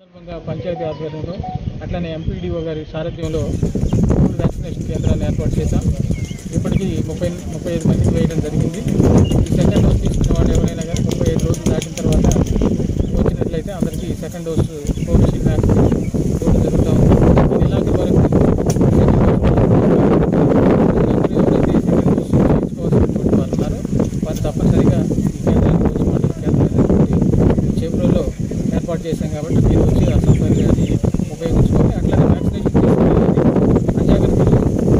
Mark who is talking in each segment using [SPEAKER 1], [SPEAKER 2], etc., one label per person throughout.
[SPEAKER 1] సందర్భంగా పంచాయతీ ఆధ్వర్యంలో అట్లనే ఎంపీడీఓ గారి సారథ్యంలో కోవిడ్ వ్యాక్సినేషన్ కేంద్రాన్ని ఏర్పాటు చేశాం ఇప్పటికీ ముప్పై ముప్పై ఐదు మందికి వేయడం జరిగింది ఈ సెకండ్ డోస్ తీసుకున్న వాళ్ళు ఎవరైనా కానీ ముప్పై ఐదు రోజులు దాటిన తర్వాత వచ్చినట్లయితే అందరికీ సెకండ్ డోస్ కోవిషీల్డ్ వ్యాక్సిన్ ఇవ్వడం జరుగుతూ ఉంది ఈ నెలాఖరు వరకు సెకండ్ డోస్ ఎవరైతే సెకండ్ డోస్ తీసుకోవాల్సినటువంటి వారు ఉన్నారో వారు తప్పనిసరిగా ఈ కేంద్రానికి వచ్చి మండల కేంద్రాన్ని చేబ్రోలో ఏర్పాటు చేశాం కాబట్టి మీరు వచ్చి ఆ సౌకర్యాన్ని ఉపయోగించుకొని అట్లనే వ్యాక్సినేషన్ తీసుకునేది అజాగ్రత్తలు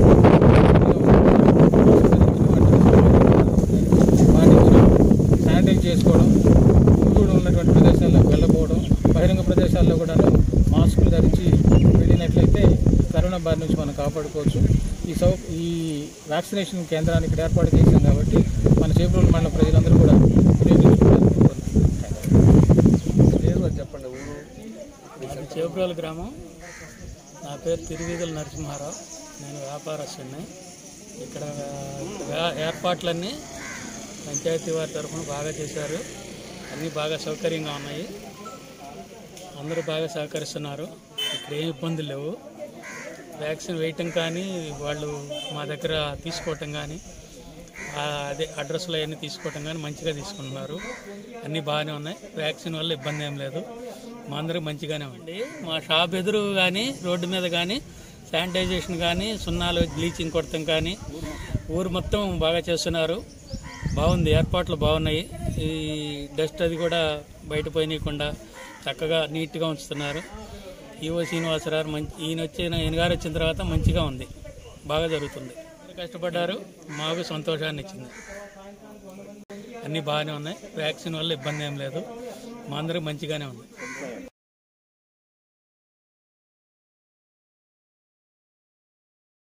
[SPEAKER 1] పాటించడం శానిటైజ్ చేసుకోవడం గుంటూరు ఉన్నటువంటి ప్రదేశాల్లో వెళ్ళకపోవడం బహిరంగ ప్రదేశాల్లో కూడా మాస్కులు ధరించి వెళ్ళినట్లయితే కరోనా బారి నుంచి మనం కాపాడుకోవచ్చు ఈ సౌ ఈ వ్యాక్సినేషన్ కేంద్రాన్ని ఇక్కడ ఏర్పాటు చేశాం కాబట్టి మన చేపూరు మండల ప్రజలందరూ కూడా వినియోగించుకోవాలని కోరుకుంటున్నాను చెప్పండి ఊరు
[SPEAKER 2] మాది చేబ్రోలు గ్రామం నా పేరు తిరువీధుల నరసింహారావు నేను వ్యాపారస్తుని ఇక్కడ వ్యా- ఏర్పాట్లన్నీ పంచాయతీ వారి తరఫున బాగా చేశారు అన్నీ బాగా సౌకర్యంగా ఉన్నాయి అందరూ బాగా సహకరిస్తున్నారు ఇక్కడ ఏం ఇబ్బందులు లేవు వ్యాక్సిన్ వేయటం కానీ వాళ్ళు మా దగ్గర తీసుకోవటం కానీ ఆ, అదే అడ్రస్లో అవన్నీ తీసుకోవటం కానీ మంచిగా తీసుకుంటున్నారు అన్నీ బాగానే ఉన్నాయి వ్యాక్సిన్ వల్ల ఇబ్బంది ఏం లేదు మా అందరికి మంచిగానే ఉంది మా షాప్ ఎదురు కానీ రోడ్డు మీద కానీ శానిటైజేషన్ కానీ సున్నాలు బ్లీచింగ్ కొడతాం కానీ ఊరు మొత్తం బాగా చేస్తున్నారు బాగుంది ఏర్పాట్లు బాగున్నాయి ఈ డస్ట్ అది కూడా బయట పోయినకుండా చక్కగా నీట్గా ఉంచుతున్నారు ఈవో శ్రీనివాసరావు మంచి ఈయన వచ్చిన ఈయన గారు వచ్చిన తర్వాత మంచిగా ఉంది బాగా జరుగుతుంది కష్టపడ్డారు మాకు సంతోషాన్ని ఇచ్చింది అన్నీ బాగానే ఉన్నాయి వ్యాక్సిన్ వల్ల ఇబ్బంది ఏం లేదు మా అందరికి మంచిగానే ఉంది